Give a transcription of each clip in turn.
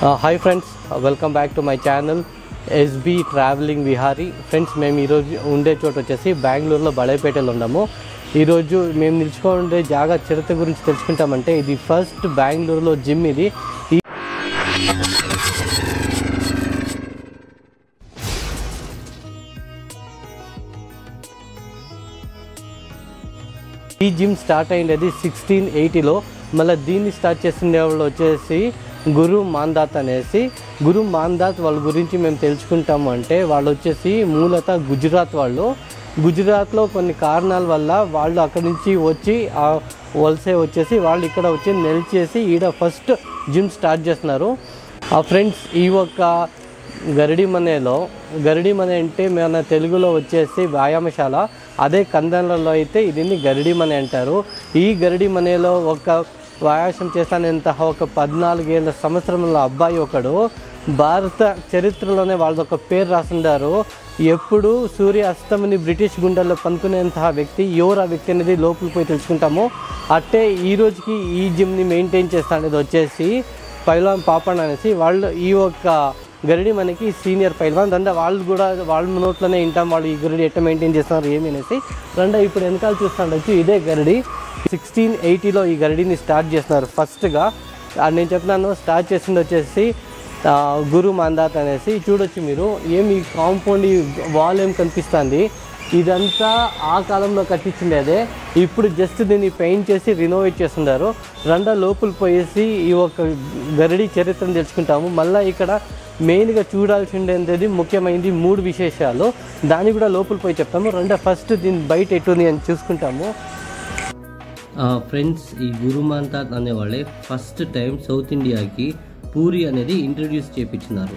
hi friends welcome back to my channel SB travelling Vihari friends మేము ఈరోజు ఉండే చోటు వచ్చేసి బెంగళూరులో బడేపేటలో ఉన్నాము ఈరోజు మేము నిలుచుకుండే జాగా చరిత్ర గురించి తెలుసుకుంటామంటే ఇది ఫస్ట్ బెంగళూరులో జిమ్ ఇది ఈ ఈ జిమ్ స్టార్ట్ అయ్యింది సిక్స్టీన్ ఎయిటీలో మళ్ళీ దీన్ని స్టార్ట్ చేసిన వాళ్ళు వచ్చేసి గురు మాందాత్ అనేసి గురు మాందాత్ వాళ్ళ గురించి మేము తెలుసుకుంటాము అంటే వాళ్ళు వచ్చేసి మూలత గుజరాత్ వాళ్ళు గుజరాత్లో కొన్ని కారణాల వల్ల వాళ్ళు అక్కడి నుంచి వచ్చి ఆ వలసే వచ్చేసి వాళ్ళు ఇక్కడ వచ్చి నిలిచేసి ఈడ ఫస్ట్ జిమ్ స్టార్ట్ చేస్తున్నారు ఆ ఫ్రెండ్స్ ఈ ఒక్క గరిడి మనేలో గరిడి మనే అంటే మన తెలుగులో వచ్చేసి వ్యాయామశాల అదే కందనలో అయితే దీన్ని గరిడి మనే అంటారు ఈ గరిడి మనేలో ఒక వ్యాయామం చేస్తానంత ఒక పద్నాలుగేళ్ళ సంవత్సరంలో అబ్బాయి ఒకడు భారత చరిత్రలోనే వాళ్ళది ఒక పేరు రాసిండారు ఎప్పుడు సూర్య అస్తమని బ్రిటిష్ గుండెల్లో పనుకునేంత వ్యక్తి ఎవరు ఆ వ్యక్తి అనేది లోపలికి పోయి తెలుసుకుంటాము అట్టే ఈ రోజుకి ఈ జిమ్ని మెయింటైన్ చేస్తా అనేది వచ్చేసి పైలాన్ పాపన్ అనేసి వాళ్ళు ఈ యొక్క గరిడి మనకి సీనియర్ పైల్వాన్ రండా వాళ్ళు కూడా వాళ్ళ నోట్లోనే వింటాం వాళ్ళు ఈ గరిడి ఎట్లా మెయింటైన్ చేస్తున్నారు ఏమి అనేసి రండా ఇప్పుడు వెనకాల చూస్తుండొచ్చు ఇదే గరిడి సిక్స్టీన్ ఎయిటీలో ఈ గరిడిని స్టార్ట్ చేస్తున్నారు ఫస్ట్గా నేను చెప్తున్నాను స్టార్ట్ చేసింది వచ్చేసి ఆ, గురు మందాత్ అనేసి చూడొచ్చు మీరు ఏమి కాంపౌండ్ ఈ వాల్ ఏం కనిపిస్తుంది ఇదంతా ఆ కాలంలో కట్టించిండేదే ఇప్పుడు జస్ట్ దీన్ని పెయింట్ చేసి రినోవేట్ చేస్తున్నారు రెండో లోపల పోయేసి ఈ ఒక గరిడి చరిత్రను తెలుసుకుంటాము మళ్ళీ ఇక్కడ మెయిన్గా చూడాల్సిండేది ముఖ్యమైనది మూడు విశేషాలు దాన్ని కూడా లోపల పోయి చెప్తాము రెండో ఫస్ట్ దీని బయట ఎట్టుంది అని చూసుకుంటాము ఫ్రెండ్స్ ఈ గురుమాంతాత్ అనేవాళ్ళే ఫస్ట్ టైం సౌత్ ఇండియాకి పూరి అనేది ఇంట్రడ్యూస్ చేపించినారు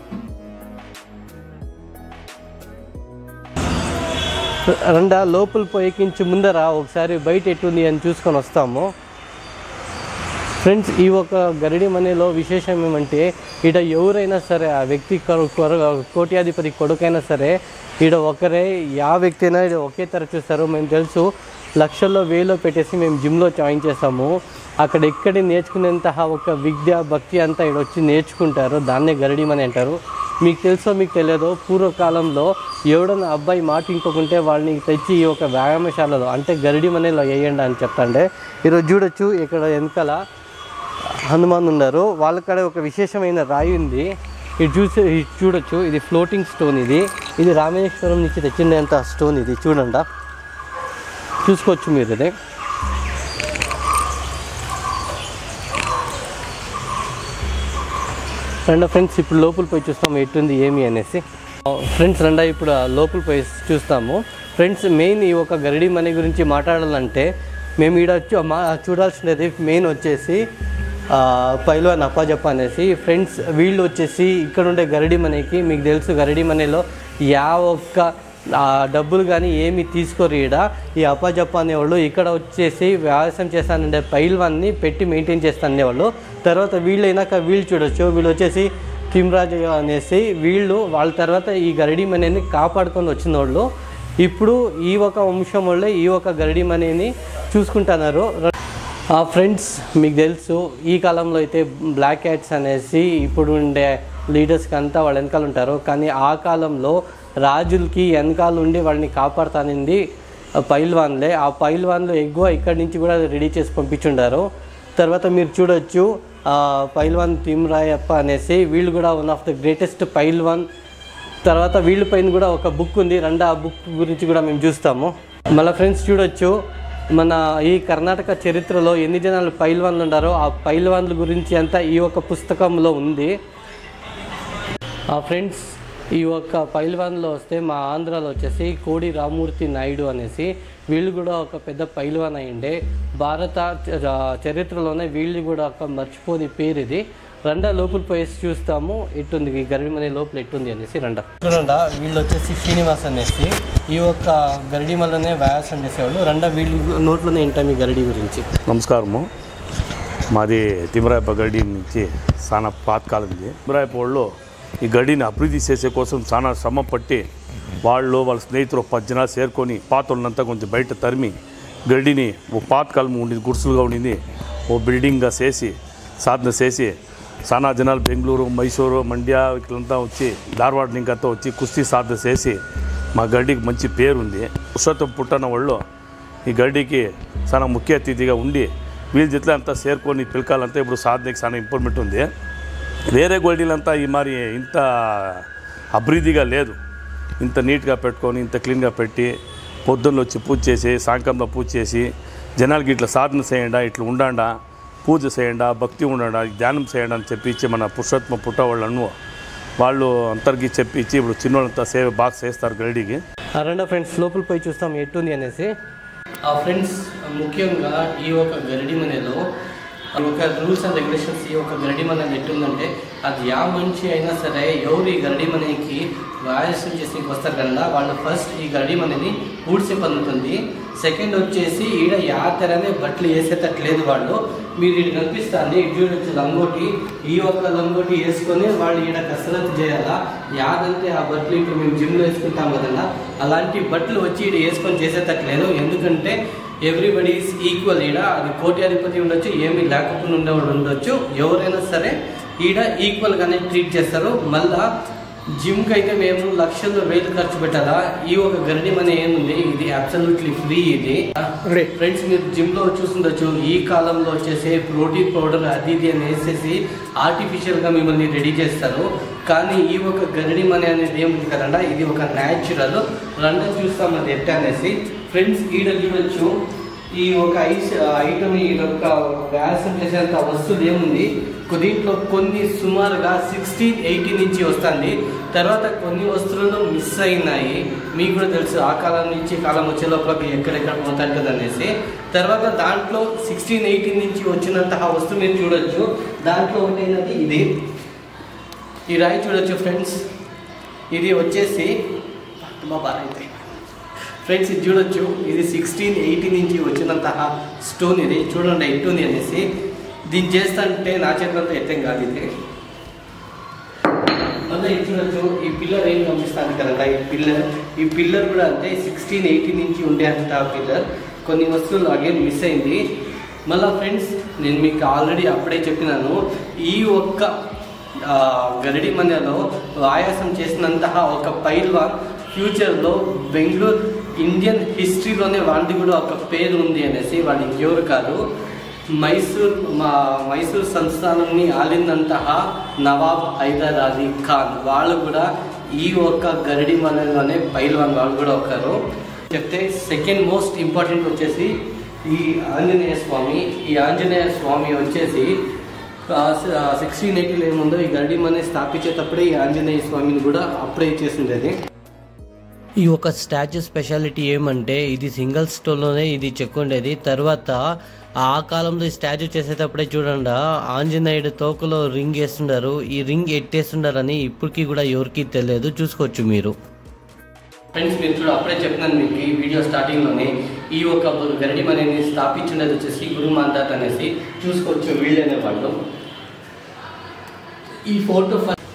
రెండా లోపల పోయేకించి ముందర ఒకసారి బయట ఎట్టుంది అని చూసుకొని వస్తాము ఫ్రెండ్స్ ఈ ఒక గరిడి మనీలో విశేషం ఏమంటే ఈడ ఎవరైనా సరే ఆ వ్యక్తి కొర- కొర- కోట్యాధిపతి కొడుకైనా సరే ఈడ ఒకరే యా వ్యక్తి అయినా ఈడ ఒకే తర చూస్తారు మేము తెలుసు లక్షల్లో వేలో పెట్టేసి మేము జిమ్లో జాయిన్ చేస్తాము అక్కడ ఎక్కడి నేర్చుకునేంత ఒక విద్య భక్తి అంతా ఈడ వచ్చి నేర్చుకుంటారు దాన్నే గరిడి మని అంటారు మీకు తెలుసో మీకు తెలియదో పూర్వకాలంలో ఎవడన్నా అబ్బాయి మాట ఇంకోకుంటే వాళ్ళని తెచ్చి ఈ ఒక వ్యాయామశాలలో అంటే గరిడి మనీలో వేయండి అని చెప్తాండే ఈరోజు చూడొచ్చు ఇక్కడ వెనకాల హనుమాన్ ఉన్నారు వాళ్ళ కాడ ఒక విశేషమైన రాయి ఉంది ఇది చూసి ఇది చూడొచ్చు ఇది ఫ్లోటింగ్ స్టోన్ ఇది ఇది రామేశ్వరం నుంచి తెచ్చిందంత స్టోన్ ఇది చూడండి చూసుకోవచ్చు మీరు ఇది రెండో ఫ్రెండ్స్ ఇప్పుడు లోపల పోయి చూస్తాము ఎట్టుంది ఏమి అనేసి ఫ్రెండ్స్ రెండో ఇప్పుడు ఆ లోపల పోయి చూస్తాము ఫ్రెండ్స్ మెయిన్ ఈ ఒక గరిడి మనీ గురించి మాట్లాడాలంటే మేము ఈడ చూ- మా చూడాల్సినది మెయిన్ వచ్చేసి ఆ, పైల్వాన్ అప్పాజప్ప అనేసి ఫ్రెండ్స్ వీళ్ళు వచ్చేసి ఇక్కడ ఉండే గరిడి మనీకి మీకు తెలుసు గరిడి మనీలో యా ఒక్క ఆ డబ్బులు కానీ ఏమి తీసుకోరు ఈడ ఈ అప్పాజప్ప అనేవాళ్ళు ఇక్కడ వచ్చేసి వ్యవసాయం చేస్తానండే పైల్వాన్ని పెట్టి మెయింటైన్ చేస్తానేవాళ్ళు తర్వాత వీళ్ళు అయినాక వీళ్ళు చూడొచ్చు వీళ్ళు వచ్చేసి తిమ్రాజ్ అనేసి వీళ్ళు వాళ్ళ తర్వాత ఈ గరిడి మనీని కాపాడుకొని వచ్చిన వాళ్ళు ఇప్పుడు ఈ ఒక వంశం వాళ్ళే ఈ ఒక గరిడి మనీని చూసుకుంటున్నారు ఆ ఫ్రెండ్స్ మీకు తెలుసు ఈ కాలంలో అయితే బ్లాక్ క్యాట్స్ అనేసి ఇప్పుడు ఉండే లీడర్స్కి అంతా వాళ్ళ వెనకాల ఉంటారు కానీ ఆ కాలంలో రాజులకి వెనకాల ఉండి వాళ్ళని కాపాడుతానింది పైల్వాన్లే ఆ పైల్వాన్లు ఎక్కువ ఇక్కడి నుంచి కూడా రెడీ చేసి పంపించుండారు తర్వాత మీరు చూడొచ్చు ఆ, పైల్వాన్ తిమ్రాయప్ప అనేసి వీళ్ళు కూడా వన్ ఆఫ్ ద గ్రేటెస్ట్ పైల్వాన్ తర్వాత వీళ్ళ పైన కూడా ఒక బుక్ ఉంది రెండు ఆ బుక్ గురించి కూడా మేము చూస్తాము మళ్ళీ ఫ్రెండ్స్ చూడొచ్చు మన ఈ కర్ణాటక చరిత్రలో ఎన్ని జనాలు పైల్వాన్లు ఉన్నారో ఆ పైల్వాన్ల గురించి అంతా ఈ ఒక పుస్తకంలో ఉంది ఆ ఫ్రెండ్స్ ఈ ఒక్క పైల్వాన్లో వస్తే మా ఆంధ్రాలో వచ్చేసి కోడి రామూర్తి నాయుడు అనేసి వీళ్ళు కూడా ఒక పెద్ద పైల్వాన్ అయ్యిండే భారత చ- చరిత్రలోనే వీళ్ళు కూడా ఒక మర్చిపోని పేరు ఇది రెండా లోపల పోయేసి చూస్తాము ఎట్టుంది ఈ గరిడిమనే లోపల ఎట్టుంది అనేసి రెండా చూడండా వీళ్ళు వచ్చేసి శ్రీనివాస్ అనేసి ఈ ఒక్క గరిడిమలనే వ్యాయాసం చేసేవాళ్ళు రెండా వీళ్ళు నోట్లోనే వింటాం ఈ గరిడి గురించి నమస్కారము మాది తిమరాయప గడి నుంచి చాలా పాతకాలం ఇది తిమరాయప వాళ్ళు ఈ గడిని అభివృద్ధి చేసే కోసం చాలా శ్రమ పట్టి వాళ్ళు వాళ్ళ స్నేహితులు ఒక పది జనాలు చేరుకొని పాత వాళ్ళంతా కొంచెం బయట తరిమి గడిని ఓ పాతకాలం ఉండింది గుడిసెలుగా ఉండింది ఓ బిల్డింగ్గా చేసి సాధన చేసి చాలా జనాలు బెంగళూరు మైసూరు మండ్య ఇట్లంతా వచ్చి ధారవాడ ఇంకంతా వచ్చి కుస్తీ సాధన చేసి మా గడ్డికి మంచి పేరుంది పురుషోత్తం పుట్టన వాళ్ళు ఈ గడ్డికి చాలా ముఖ్య అతిథిగా ఉండి వీళ్ళ జట్ల అంతా చేరుకొని పిలకాలంతా ఇప్పుడు సాధనకి చాలా ఇంప్రూవ్మెంట్ ఉంది వేరే గోల్డీలంతా ఈ మరి ఇంత అభివృద్ధిగా లేదు ఇంత నీట్గా పెట్టుకొని ఇంత క్లీన్గా పెట్టి పొద్దున్న వచ్చి పూజ చేసి సాయంకాలంలో పూజ చేసి జనాలకి ఇట్లా సాధన చేయండా ఇట్లా ఉండండా పూజ చేయండా భక్తి ఉండండా ధ్యానం చేయండి అని చెప్పించి మన పురుషోత్తమ పుట్ట వాళ్ళను వాళ్ళు అంతరికి చెప్పించి ఇప్పుడు చిన్నోళ్ళంతా సేవ బాగా చేస్తారు గడికి ఆ రెండో ఫ్రెండ్స్ లోపల పోయి చూస్తాం ఎట్టుంది అనేసి ఆ ఫ్రెండ్స్ ముఖ్యంగా ఈ ఒక గరిడి మనలో ఒక రూల్స్ అండ్ రెగ్యులేషన్స్ ఈ ఒక గరిడి మన ఎట్టుందంటే అది యా మనిషి అయినా సరే ఎవరు ఈ గరిడి మనకి వాయసం చేసి వస్తారు కన్నా వాళ్ళు ఫస్ట్ ఈ గరిడి మనని ఊడ్చే పని ఉంటుంది సెకండ్ వచ్చేసి ఈడ యా తెరనే బట్టలు వేసేటట్లేదు వాళ్ళు మీరు ఇది కనిపిస్తుంది ఇటు చూడొచ్చు లంగోటి ఈ ఒక్క లంగోటి వేసుకొని వాళ్ళు ఈడ కసరత్తు చేయాలా యాదంటే ఆ బట్టలు ఇప్పుడు మేము జిమ్లో వేసుకుంటాం కదన్నా అలాంటి బట్టలు వచ్చి ఈడ వేసుకొని చేసేటట్లేదు ఎందుకంటే ఎవ్రీబడి ఈస్ ఈక్వల్ ఈడ అది కోట్యాధిపతి ఉండొచ్చు ఏమీ లేకపోకుండా ఉండేవాడు ఉండొచ్చు ఎవరైనా సరే ఈడ ఈక్వల్గానే ట్రీట్ చేస్తారు మళ్ళా జిమ్కి అయితే మేము లక్షల్లో వేలు ఖర్చు పెట్టాలా ఈ ఒక గరిడి మన ఏముంది ఇది అబ్సల్యూట్లీ ఫ్రీ ఇది ఫ్రెండ్స్ మీరు జిమ్లో చూస్తుండొచ్చు ఈ కాలంలో వచ్చేసి ప్రోటీన్ పౌడర్ అది ఇది అని వేసేసి ఆర్టిఫిషియల్గా మిమ్మల్ని రెడీ చేస్తారు కానీ ఈ ఒక గరిడి మనీ అనేది ఏముంది కదండా ఇది ఒక న్యాచురల్ రండ చూస్తాం అది ఎట్ట అనేసి ఫ్రెండ్స్ ఈడ చూడొచ్చు ఈ ఒక ఐస్ ఐటమ్ ఈ యొక్క వ్యాసం చేసేంత వస్తువులు ఏముంది కొ- దీంట్లో కొన్ని సుమారుగా సిక్స్టీన్ ఎయిటీ నుంచి వస్తుంది తర్వాత కొన్ని వస్తువులు మిస్ అయినాయి మీకు కూడా తెలుసు ఆ కాలం నుంచి ఈ కాలం వచ్చే లోపల ఎక్కడెక్కడ పోతారు కదా అనేసి తర్వాత దాంట్లో సిక్స్టీన్ ఎయిటీన్ నుంచి వచ్చినంత ఆ వస్తువు మీరు చూడొచ్చు దాంట్లో ఒకటైనది ఇది ఈ రాయి చూడొచ్చు ఫ్రెండ్స్ ఇది వచ్చేసి మా బాగా అయితే ఫ్రెండ్స్ ఇది చూడొచ్చు ఇది సిక్స్టీన్ ఎయిటీ నుంచి వచ్చినంత స్టోన్ ఇది చూడండి ఎట్టుంది అనేసి దీన్ని చేస్తుంటే నా చేతులంతా ఎత్తం కాదు ఇది మళ్ళీ ఇది చూడొచ్చు ఈ పిల్లర్ ఏం గమనిస్తాను కదా ఈ పిల్లర్ ఈ పిల్లర్ కూడా అంతే సిక్స్టీన్ ఎయిటీ నుంచి ఉండే అంత పిల్లర్ కొన్ని వస్తువులు అగైన్ మిస్ అయింది మళ్ళీ ఫ్రెండ్స్ నేను మీకు ఆల్రెడీ అప్పుడే చెప్పినాను ఈ ఒక్క ఆ, గరిడి మధ్యలో ఆయాసం చేసినంత ఒక పైల్వాన్ ఫ్యూచర్లో బెంగళూరు ఇండియన్ హిస్టరీలోనే వాడిది కూడా ఒక పేరు ఉంది అనేసి వాడి ఇంకెవరు కాదు మైసూర్ మా మైసూర్ సంస్థానాన్ని ఆలిందంತಹ నవాబ్ హైదర్ అలీ ఖాన్ వాళ్ళు కూడా ఈ ఒక్క గరిడి మనలోనే పైల్వాన్ వాళ్ళు కూడా ఒకరు చెప్తే సెకండ్ మోస్ట్ ఇంపార్టెంట్ వచ్చేసి ఈ ఆంజనేయ స్వామి ఈ ఆంజనేయ స్వామి వచ్చేసి సిక్స్టీన్ ఎయిటీలో ఏముందో ఈ గరిడి మనే స్థాపించేటప్పుడే ఈ ఆంజనేయ స్వామిని కూడా అప్పుడే చేసిండేది ఈ ఒక స్టాచ్యూ స్పెషాలిటీ ఏమంటే ఇది సింగిల్ స్టోన్లోనే ఇది చెక్ ఉండేది తర్వాత ఆ కాలంలో ఈ స్టాచ్యూ చేసేటప్పుడే చూడండి ఆంజనేయుడు తోకలో రింగ్ వేస్తుండారు ఈ రింగ్ ఎట్టేస్తుండారని ఇప్పటికీ కూడా ఎవరికి తెలియదు చూసుకోవచ్చు మీరు ఫ్రెండ్స్ మీరు చూడ అప్పుడే చెప్పినాను మీకు ఈ వీడియో స్టార్టింగ్లోనే ఈ ఒక గరిడి మనని స్థాపించినది వచ్చేసి గురు మాందాత్ అనేసి చూసుకోవచ్చు వీళ్ళనే వాళ్ళు ఈ ఫోటో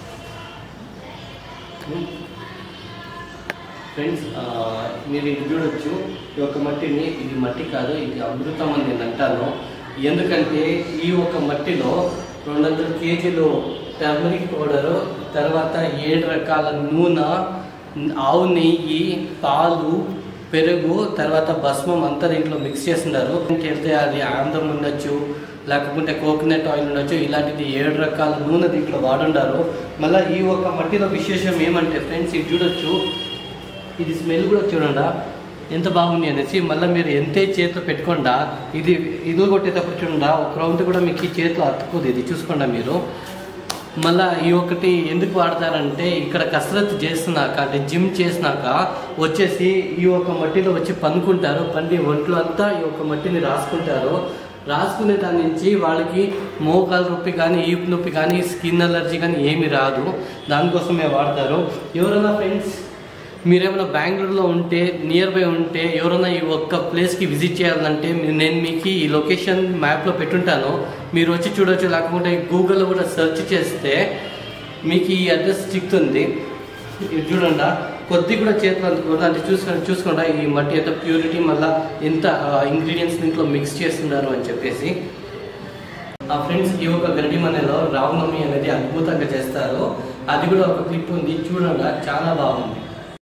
ఫ్రెండ్స్ మీరు ఇది చూడొచ్చు ఈ యొక్క మట్టిని ఇది మట్టి కాదు ఇది అమృతం అని నేను అంటాను ఎందుకంటే ఈ ఒక మట్టిలో రెండు వందల కేజీలు టర్మరిక్ పౌడరు తర్వాత ఏడు రకాల నూనె ఆవు నెయ్యి పాలు పెరుగు తర్వాత భస్మం అంతా దీంట్లో మిక్స్ చేస్తున్నారు వెళ్తే అది ఆంధ్రం ఉండొచ్చు లేకపోతే కోకోనట్ ఆయిల్ ఉండొచ్చు ఇలాంటిది ఏడు రకాల నూనె దీంట్లో వాడుండారు మళ్ళీ ఈ ఒక మట్టిలో విశేషం ఏమంటే ఫ్రెండ్స్ ఇది చూడొచ్చు ఇది స్మెల్ కూడా చూడండా ఎంత బాగుంది అనేసి మళ్ళీ మీరు ఎంతే చేతిలో పెట్టుకుండా ఇది ఇది కొట్టేటప్పుడు చూడండా ఒక రౌండ్ కూడా మీకు ఈ చేతిలో అతుక్కోదు ఇది చూసుకోండి మీరు మళ్ళా ఈ ఒకటి ఎందుకు వాడతారంటే ఇక్కడ కసరత్తు చేస్తున్నాక అంటే జిమ్ చేసినాక వచ్చేసి ఈ ఒక మట్టిలో వచ్చి పనుకుంటారు పండి ఒంట్లో అంతా ఈ ఒక మట్టిని రాసుకుంటారు రాసుకునే దాని నుంచి వాళ్ళకి మోకాల నొప్పి కానీ ఈపు నొప్పి కానీ స్కిన్ అలర్జీ కానీ ఏమీ రాదు దానికోసమే వాడతారు ఎవరైనా ఫ్రెండ్స్ మీరేమైనా బెంగళూరులో ఉంటే నియర్ బై ఉంటే ఎవరైనా ఈ ఒక్క ప్లేస్కి విజిట్ చేయాలంటే మీ- నేను మీకు ఈ లొకేషన్ మ్యాప్లో పెట్టుంటాను మీరు వచ్చి చూడొచ్చు లేకపోతే గూగుల్లో కూడా సెర్చ్ చేస్తే మీకు ఈ అడ్రస్ చిక్కుతుంది ఇది చూడండి కొద్ది కూడా చేతులు అందుకోండి అంటే చూసుకోండి చూసుకోండి ఈ మట్టి ఎంత ప్యూరిటీ మళ్ళీ ఎంత ఇంగ్రీడియంట్స్ దీంట్లో మిక్స్ చేస్తున్నారు అని చెప్పేసి ఆ ఫ్రెండ్స్ ఈ ఒక గరిడి మనలో రామనవమి అనేది అద్భుతంగా చేస్తారు అది కూడా ఒక క్లిప్ ఉంది చూడండి చాలా బాగుంది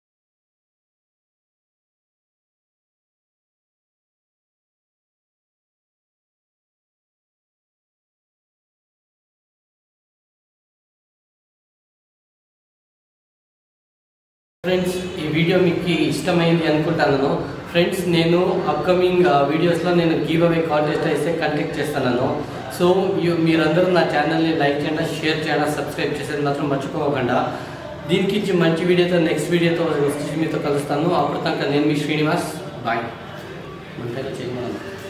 ఫ్రెండ్స్ ఈ వీడియో మీకు ఇష్టమైంది అనుకుంటున్నాను ఫ్రెండ్స్ నేను అప్కమింగ్ వీడియోస్లో నేను గివ్ అవే కాంటెస్ట్ అయితే కండక్ట్ చేస్తున్నాను సో యు- మీరందరూ నా ఛానల్ని లైక్ చేయండి షేర్ చేయండి సబ్స్క్రైబ్ చేసేది మాత్రం మర్చిపోకుండా దీనికి మంచి వీడియోతో నెక్స్ట్ వీడియోతో వచ్చి మీతో కలుస్తాను అప్పుడు తనక నేను మీ శ్రీనివాస్ బాయ్ మన పేరు చేయమన్నాను